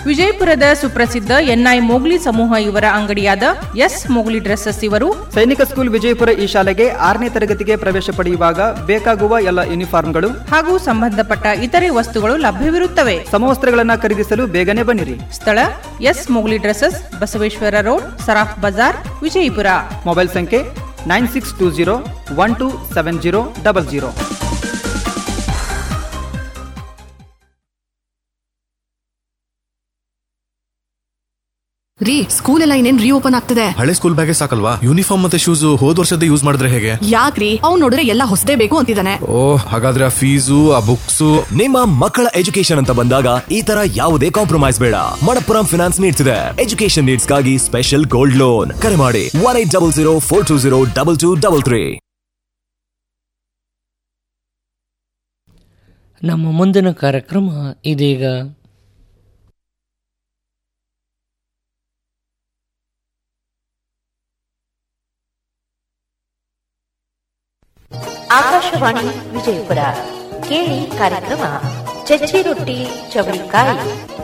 ವಿಜಯಪುರದ ಸುಪ್ರಸಿದ್ಧ NI Mowgli ಸಮೂಹ ಇವರ ಅಂಗಡಿಯಾದ ಎಸ್ ಮೋಗ್ಲಿ ಡ್ರೆಸ್ಸಸ್ ಇವರು ಸೈನಿಕ ಸ್ಕೂಲ್ ವಿಜಯಪುರ ಈ ಶಾಲೆಗೆ ಆರನೇ ತರಗತಿಗೆ ಪ್ರವೇಶ ಪಡೆಯುವಾಗ ಬೇಕಾಗುವ ಎಲ್ಲ ಯೂನಿಫಾರ್ಮ್ಗಳು ಹಾಗೂ ಸಂಬಂಧಪಟ್ಟ ಇತರೆ ವಸ್ತುಗಳು ಲಭ್ಯವಿರುತ್ತವೆ ಸಮವಸ್ತ್ರಗಳನ್ನು ಖರೀದಿಸಲು ಬೇಗನೆ ಬನ್ನಿರಿ ಸ್ಥಳ S Mowgli dresses Basaveshwara road Saraf Bazaar Vijayapura mobile ಸಂಖ್ಯೆ nine six two zero one two seven zero double zero ರೀ ಸ್ಕೂಲ್ ಎಲ್ಲ ಇನ್ನೇನ್ ರೀಓಪನ್ ಆಗ್ತದೆ ಹಳೆ ಸ್ಕೂಲ್ ಬ್ಯಾಗೇ ಸಾಕಲ್ವಾ ಯೂನಿಫಾರ್ಮ್ ಮತ್ತೆ ಶೂಸ್ ಹೋದ್ ವರ್ಷದ ಯೂಸ್ ಮಾಡಿದ್ರೆ ಹೇಗೆ ಯಾಕ್ರಿ ಅವ್ನ್ ನೋಡಿದ್ರೆ ಎಲ್ಲ ಹೊಸದೇ ಬೇಕು ಅಂತಿದ್ದಾನೆ ಓ ಹಾಗಾದ್ರೆ ಆ ಫೀಸು ಆ ಬುಕ್ಸ್ ನಿಮ್ಮ ಮಕ್ಕಳ ಎಜುಕೇಶನ್ ಅಂತ ಬಂದಾಗ ಈ ತರ ಯಾವುದೇ ಕಾಂಪ್ರಮೈಸ್ ಬೇಡ ಮಣಪ್ಪುರಂ ಫಿನಾನ್ಸ್ ನೀಡ್ಸ್ ಇದೆ ಎಜುಕೇಶನ್ ನೀಡ್ಸ್ ಗಾಗಿ ಸ್ಪೆಷಲ್ ಗೋಲ್ಡ್ ಲೋನ್ ಕರೆ ಮಾಡಿ one eight double zero four two zero double two double three ನಮ್ಮ ಮುಂದಿನ ಕಾರ್ಯಕ್ರಮ ಇದೀಗ ಆಕಾಶವಾಣಿ ವಿಜಯಪುರ ಕೇಳಿ ಕಾರ್ಯಕ್ರಮ ಚಚ್ಚಿ ರೊಟ್ಟಿ ಚವಳಿಕಾಯಿ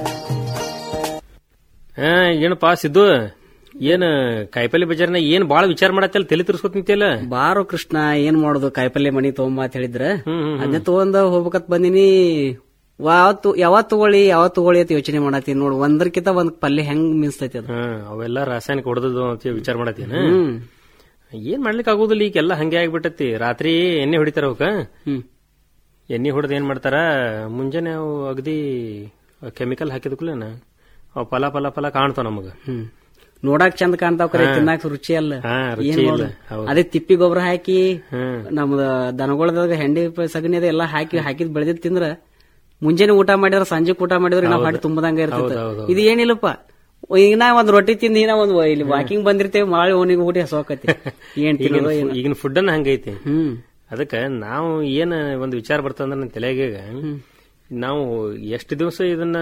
ಹಾ ಏನಪ್ಪಾ ಸಿದ್ದು ಏನ್ ಕಾಯಿಪಲ್ಲೆ ಬಜಾರ್ನ ಏನ್ ಬಾಳ ವಿಚಾರ ಮಾಡತ್ತಲ್ಲ ತಲೆ ತಿರ್ಸ್ಕೊತ ನಿಂತಿಯಲ್ಲ ಬಾರೋ ಕೃಷ್ಣ ಏನ್ ಮಾಡೋದು ಕಾಯಿಪಲ್ಲೆ ಮನಿ ತಗೊಂಬ ಅಂತ ಹೇಳಿದ್ರ ಅದನ್ನ ತಗೊಂಡ ಹೋಗ್ಬೇಕಂತ ಬಂದಿನಿ ಯಾವತ್ತು ಯಾವತ್ ತಗೊಳ್ಳಿ ಯಾವತ್ ತಗೊಳ್ಳಿ ಅಂತ ಯೋಚನೆ ಮಾಡತ್ತೀನಿ ನೋಡು ಒಂದರ್ಕಿಂತ ಒಂದ್ ಪಲ್ಯ ಹೆಂಗ್ ಮಿನ್ಸ್ತೈತಿ ಅದು ಹಾ ಅವೆಲ್ಲ ರಾಸಾಯನಿಕ ಹೊಡೆದದು ಅಂತ ವಿಚಾರ ಮಾಡತ್ತೀನ ಹ್ಮ್ ಏನ್ ಮಾಡ್ಲಿಕ್ಕೆ ಆಗೋದಿಲ್ಲ ಈಗ ಎಲ್ಲ ಹಂಗೆ ಆಗ್ಬಿಟ್ಟತಿ ರಾತ್ರಿ ಎಣ್ಣೆ ಹೊಡಿತಾರ ಅವಕ್ಕ ಹ್ಮ್ ಎಣ್ಣೆ ಹೊಡೆದ್ ಏನ್ ಮಾಡ್ತಾರ ಮುಂಜಾನೆ ಅವು ಅಗದಿ ಕೆಮಿಕಲ್ ಹಾಕಿದ ಕೂಡಲೇನ ಅವು ಫಲ ಫಲ ಫಲ ಕಾಣ್ತಾವ ನಮಗ ಹ್ಮ್ ನೋಡಾಕ್ ಚಂದ ಕಾಣ್ತಾವ ಕರೆ ತಿನ್ನಾಕ ರುಚಿ ಅಲ್ಲ ಹಾ, ರುಚಿ ಏನ್ ಇಲ್ಲ. ಮಾಡೋದು? ಹೌದು. ಅದೇ ತಿಪ್ಪಿ ಗೊಬ್ಬರ ಹಾಕಿ ಹ್ಮ್ ನಮ್ದ ದನಗೊಳದಾಗ ಹೆಂಡಿ ಪ- ಸಗಣಿ ಅದ ಎಲ್ಲಾ ಹಾಕಿ ಹಾಕಿದ್ ಬೆಳೆದಿದ್ ತಿಂದ್ರ ಮುಂಜಾನೆ ಊಟ ಮಾಡಿದ್ರ ಸಂಜೆ ಊಟ ಮಾಡಿದ್ರೆ ನಾವು ಹೊಟ್ಟೆ ತುಂಬದಂಗ ಇರ್ತೈತೆ ಹೌದು, ಹೌದು, ಇದು ಏನಿಲ್ಲಪ್ಪ ಈಗ ನಾ ಒಂದ್ ರೊಟ್ಟಿ ತಿಂದ ನಾ ಒಂದ್ ಇಲ್ಲಿ ವಾಕಿಂಗ್ ಬಂದಿರ್ತೇವೆ ಮಾಳಿ ಓನಿಗೆ ಊಟ ಹಸೋಕತಿ ಏನ್ ತಿನ್ನೋದು ಏನು ಈಗಿನ ಫುಡ್ ಅನ್ನ ಹಂಗೈತಿ ಹ್ಮ್ ಅದಕ್ಕ ನಾವು ಏನ್ ಒಂದ್ ವಿಚಾರ ಬರ್ತಂದ್ರ ನನ್ನ ತಲೆಗೆ ನಾವು ಎಷ್ಟು ದಿವಸ ಇದನ್ನ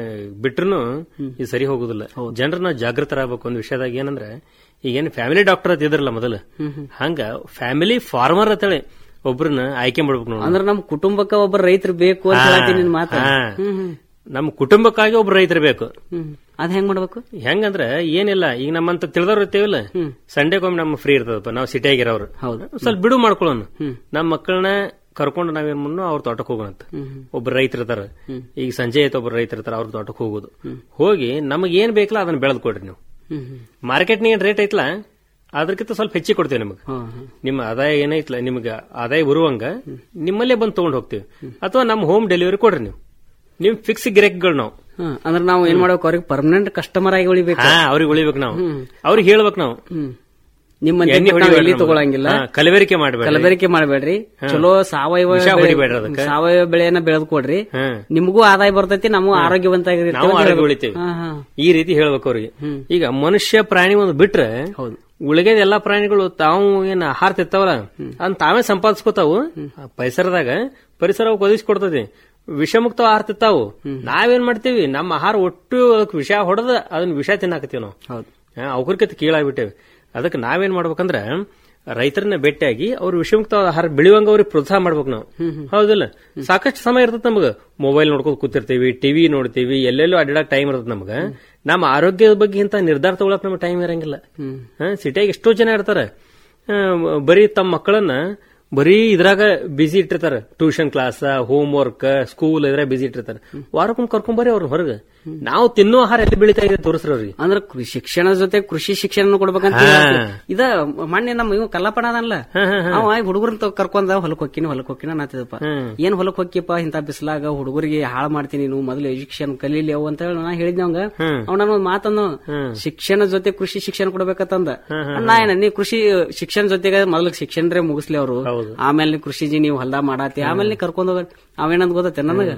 ಬಿಟ್ರು ಇದು ಸರಿ ಹೋಗುದಿಲ್ಲ ಜನರು ನಾವು ಜಾಗೃತರಾಗಬೇಕು ಒಂದು ವಿಷಯದಾಗ ಏನಂದ್ರೆ ಈಗೇನ್ ಫ್ಯಾಮಿಲಿ ಡಾಕ್ಟರ್ ಅಂತ ಇದ್ರಲ್ಲ ಮೊದಲು ಹಂಗ ಫ್ಯಾಮಿಲಿ ಫಾರ್ಮರ್ ಅಂತೇಳಿ ಒಬ್ರನ್ನ ಆಯ್ಕೆ ಮಾಡ್ಬೇಕು ನಾವು ಅಂದ್ರ ನಮ್ ಕುಟುಂಬಕ್ಕ ಒಬ್ಬ ರೈತರು ಬೇಕು ಅಂತ ಹೇಳತ್ತೀನಿ ನಿನ್ ಮಾತ ಹಾ. ನಮ್ಮ ಕುಟುಂಬಕ್ಕಾಗಿ ಒಬ್ರು ರೈತರು ಬೇಕು ಹ್ಮ್ ಅದ್ ಹೆಂಗ್ ಮಾಡ್ಬೇಕು ಹೆಂಗಂದ್ರ ಏನಿಲ್ಲ ಈಗ ನಮ್ಮಂತ ತಿಳಿದವ್ರು ಇರ್ತೇವಲ್ಲ ಸಂಡೇಗೊಮ್ಮೆ ನಮ್ಮ ಫ್ರೀ ಇರ್ತದಪ್ಪ ನಾವು ಸಿಟಿಯಾಗಿರೋರು ಹೌದು. ಸ್ವಲ್ಪ ಬಿಡು ಮಾಡ್ಕೊಳ್ಳೋಣ ನಮ್ಮ ಮಕ್ಕಳನ್ನ ಕರ್ಕೊಂಡು ನಾವೇನ್ ಮಾಡೋ ಅವ್ರ ತೋಟಕ್ಕೆ ಹೋಗೋಣ ಅಂತ ಒಬ್ರು ರೈತರು ಇರ್ತಾರ ಈಗ ಸಂಜೆ ಆಯ್ತು ಒಬ್ರು ರೈತರು ಇರ್ತಾರ ಅವ್ರ ತೋಟಕ್ಕೆ ಹೋಗೋದು ಹೋಗಿ ನಮಗ್ ಏನ್ ಬೇಕಲ್ಲ ಅದನ್ನ ಬೆಳೆದ್ ಕೊಡ್ರಿ ನೀವು ಹ್ಮ್ ಹ್ಮ್ ಮಾರ್ಕೆಟ್ ಏನ್ ರೇಟ್ ಐತ್ಲ ಅದಕ್ಕಿಂತ ಸ್ವಲ್ಪ ಹೆಚ್ಚಿಗೆ ಕೊಡ್ತೇವೆ ನಿಮಗೆ ಹಾ, ಹಾ. ನಿಮ್ಮ ಆದಾಯ ಏನೈತ್ಲ ನಿಮ್ಗೆ ಆದಾಯ ಬರುವಂಗ ನಿಮ್ಮಲ್ಲೇ ಬಂದು ತಗೊಂಡ್ ಹೋಗ್ತೀವಿ ಅಥವಾ ನಮ್ಮ ಹೋಮ್ ಡೆಲಿವರಿ ಕೊಡ್ರಿ ನೀವು ನಿಮ್ ಫಿಕ್ಸ್ ಗಿರಾಕಿಗಳು ನಾವು ಹಾ, ಅಂದ್ರ ನಾವು ಏನ್ ಮಾಡ್ಬೇಕು ಅವ್ರಿಗೆ ಪರ್ಮನೆಂಟ್ ಕಸ್ಟಮರ್ ಆಗಿ ಉಳಿಬೇಕು ಹಾ ಅವ್ರಿಗೆ ಉಳಿಬೇಕು ನಾವು ಅವ್ರಿಗೆ ಹೇಳ್ಬೇಕು ನಾವು ಹ್ಮ್ ನಿಮ್ಮ ಎಣ್ಣೆ ನಾವು ಹೊಡಿಬೇಡ್ರಿ ಎಲ್ಲಿ ನಮ್ಗೆ. ತಗೊಳಂಗಿಲ್ಲ ಹಾ, ಕಲಬೆರಕೆ ಮಾಡಬೇಡ ಕಲಬೆರಕೆ ಮಾಡಬೇಡ್ರಿ ಚಲೋ ಸಾವಯವ ವಿಷ ಬೆಳೆ- ಹೊಡಿಬೇಡ್ರಿ ಅದಕ್ಕೆ. ಸಾವಯವ ಬೆಳೆಯನ್ನ ಬೆಳೆದ್ ಕೊಡ್ರಿ ನಿಮಗೂ ಆದಾಯ ಬರ್ತೈತಿ ನಮಗೂ ಆರೋಗ್ಯವಂತ ನಾವು ಆರೋಗ್ಯ ಉಳಿತೇವೆ ಈ ರೀತಿ ಹೇಳ್ಬೇಕು ಅವ್ರಿಗೆ ಈಗ ಮನುಷ್ಯ ಪ್ರಾಣಿ ಒಂದು ಬಿಟ್ರೆ ಉಳಿಗೆದ ಎಲ್ಲಾ ಪ್ರಾಣಿಗಳು ತಾವು ಏನ್ ಆಹಾರ ತಿಂತಾವಲ್ಲ ಅದನ್ನ ತಾವೇ ಸಂಪಾದಿಸ್ಕೋತಾವು ಆ ಪರಿಸರದಾಗ ಪರಿಸರ ಅವಕ್ಕೆ ಒದಗಿಸ್ಕೊಡ್ತದೆ ವಿಷಮುಕ್ತ ಆಹಾರ ತಿಂತಾವು ನಾವೇನ್ ಮಾಡ್ತೀವಿ ನಮ್ಮ ಆಹಾರ ಒಟ್ಟು ಅದಕ್ಕೆ ವಿಷ ಹೊಡೆದ ಅದನ್ನ ವಿಷ ತಿನ್ನಾಕತ್ತೀವಿ ನಾವು ಹೌದು ಅವ್ರಿಗಿಂತ ಕೀಳಾಗ್ಬಿಟ್ಟೇವೆ ಅದಕ್ಕೆ ನಾವೇನ್ ಮಾಡ್ಬೇಕಂದ್ರ ರೈತರನ್ನ ಭೇಟಿಯಾಗಿ ಅವ್ರ ವಿಷಮುಕ್ತ ಆಹಾರ ಬೆಳೆಯುವಂಗ ಅವ್ರಿಗೆ ಪ್ರೋತ್ಸಾಹ ಮಾಡ್ಬೇಕು ನಾವು ಹೌದಿಲ್ಲ ಸಾಕಷ್ಟು ಸಮಯ ಇರ್ತದೆ ನಮಗ ಮೊಬೈಲ್ ನೋಡ್ಕೊತ ಕೂತಿರ್ತೀವಿ ಟಿವಿ ನೋಡ್ತೀವಿ ಎಲ್ಲೆಲ್ಲೋ ಅಡ್ಡಾಡಕ್ ಟೈಮ್ ಇರ್ತದೆ ನಮಗ ನಮ್ಮ ಆರೋಗ್ಯದ ಬಗ್ಗೆ ಇಂತ ನಿರ್ಧಾರ ತಗೊಳಕ್ ನಮ್ಗೆ ಟೈಮ್ ಇರಂಗಿಲ್ಲ ಸಿಟಿಯಾಗ ಎಷ್ಟೋ ಜನ ಇರ್ತಾರೆ ಆ, ಬರೀ ತಮ್ಮ ಮಕ್ಕಳನ್ನ ಬರೀ ಇದ್ರಾಗ ಬಿಸಿ ಇಟ್ಟಿರ್ತಾರ tuition class home work school ಇದ್ರಾಗ ಬಿಸಿ ಇಟ್ಟಿರ್ತಾರ ವಾರಕ್ಕೊಮ್ಮೆ ಕರ್ಕೊಂಡ್ ಬರ್ರಿ ಅವ್ರ ಹೊರಗೆ ನಾವು ತಿನ್ನೋ ಆಹಾರ ಎಲ್ಲಿ ಬೆಳಿತಾ ಇದೆ ತೋರಿಸ್ರಿ ಅವ್ರಿಗೆ ಅಂದ್ರ ಕೃಷಿ ಶಿಕ್ಷಣ ಜೊತೆ ಕೃಷಿ ಶಿಕ್ಷಣ ಕೊಡ್ಬೇಕಂತ ಹಾ. ಹೇಳ್ತೀವಿ. ಇದ ಮೊನ್ನೆ ನಮ್ಮ ಇವ್ ಕಲ್ಲಪ್ಪಣ ಅದಲ್ಲ ಅವ ಹುಡುಗರನ್ನ ಕರ್ಕೊಂಡ ಹೊಲಕ್ ಹೋಗ್ತೀನಿ ಹೊಲಕ್ ಹೋಗ್ತೀನಿ ಅನ್ನತ್ತಿದಪ್ಪ ಏನ್ ಹೊಲಕ್ ಹೋಗಿಪ್ಪ ಇಂತ ಬಿಸ್ಲಾಗ ಹುಡುಗರಿಗೆ ಹಾಳು ಮಾಡ್ತೀನಿ ನೀನು ಮೊದಲು ಎಜುಕೇಶನ್ ಕಲೀಲಿ ಅವು ಅಂತ ಹೇಳಿ ನಾ ಹೇಳಿದ್ನ ಅವಂಗ ಅವ್ನ ಒಂದ್ ಮಾತಂದು ಶಿಕ್ಷಣ ಜೊತೆ ಕೃಷಿ ಶಿಕ್ಷಣ ಕೊಡ್ಬೇಕಂತಂದ ನಾ ಏನ ನೀ ಕೃಷಿ ಶಿಕ್ಷಣ ಜೊತೆಗೆ ಮೊದಲು ಶಿಕ್ಷಣರೇ ಮುಗಿಸ್ಲಿ ಅವರು ಆಮೇಲೆ ನೀ ಕೃಷಿಜಿ ನೀವು ಹೊಲ್ದ ಮಾಡಾತಿ ಆಮೇಲೆ ನೀ ಕರ್ಕೊಂಡ್ ಹೋಗ ಅವೇನಂದ್ ಗೊತ್ತೈತೆ ನನಗ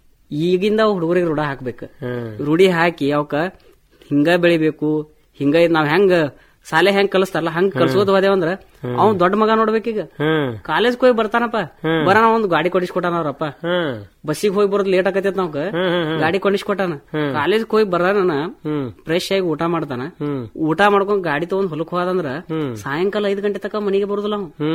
ಈಗಿಂದ ಹುಡುಗರಿಗೆ ರೂಢ ಹಾಕ್ಬೇಕು ರೂಢಿ ಹಾಕಿ ಅವಕ್ಕ ಹಿಂಗ ಬೆಳಿಬೇಕು ಹಿಂಗ ಇದ್ ನಾವ್ ಹೆಂಗ ಶಾಲೆ ಹೆಂಗ್ ಕಲಿಸ್ತಾರಲ್ಲ ಹಂಗ್ ಕಲ್ಸೋದ್ ಹೋದೇವಂದ್ರ ಅವ್ನ್ ದೊಡ್ಡ ಮಗ ನೋಡ್ಬೇಕೀಗ ಕಾಲೇಜ್ ಹೋಗಿ ಬರ್ತಾನಪ್ಪ ಬರೋಣ ಒಂದ್ ಗಾಡಿ ಕೊಡಿಸ್ಕೊಟ್ಟಾನ ಅವ್ರಪ್ಪ ಬಸ್ಸಿಗೆ ಹೋಗಿ ಬರೋದ್ ಲೇಟ್ ಆಗತ್ತೈತ್ ನಾವ್ ಗಾಡಿ ಕೊಡಿಸ್ಕೊಟ್ಟಾನ ಕಾಲೇಜ್ ಹೋಗಿ ಬರೋಣ ಫ್ರೆಶ್ ಆಗಿ ಊಟ ಮಾಡ್ತಾನ ಊಟ ಮಾಡ್ಕೊಂಡ್ ಗಾಡಿ ತಗೊಂಡ್ ಹೊಲಕ್ ಹೋದಂದ್ರ ಸಾಯಂಕಾಲ ಐದ್ ಗಂಟೆ ತಕ ಮನೆಗೆ ಬರುದಿಲ್ಲ ಅವ್ನು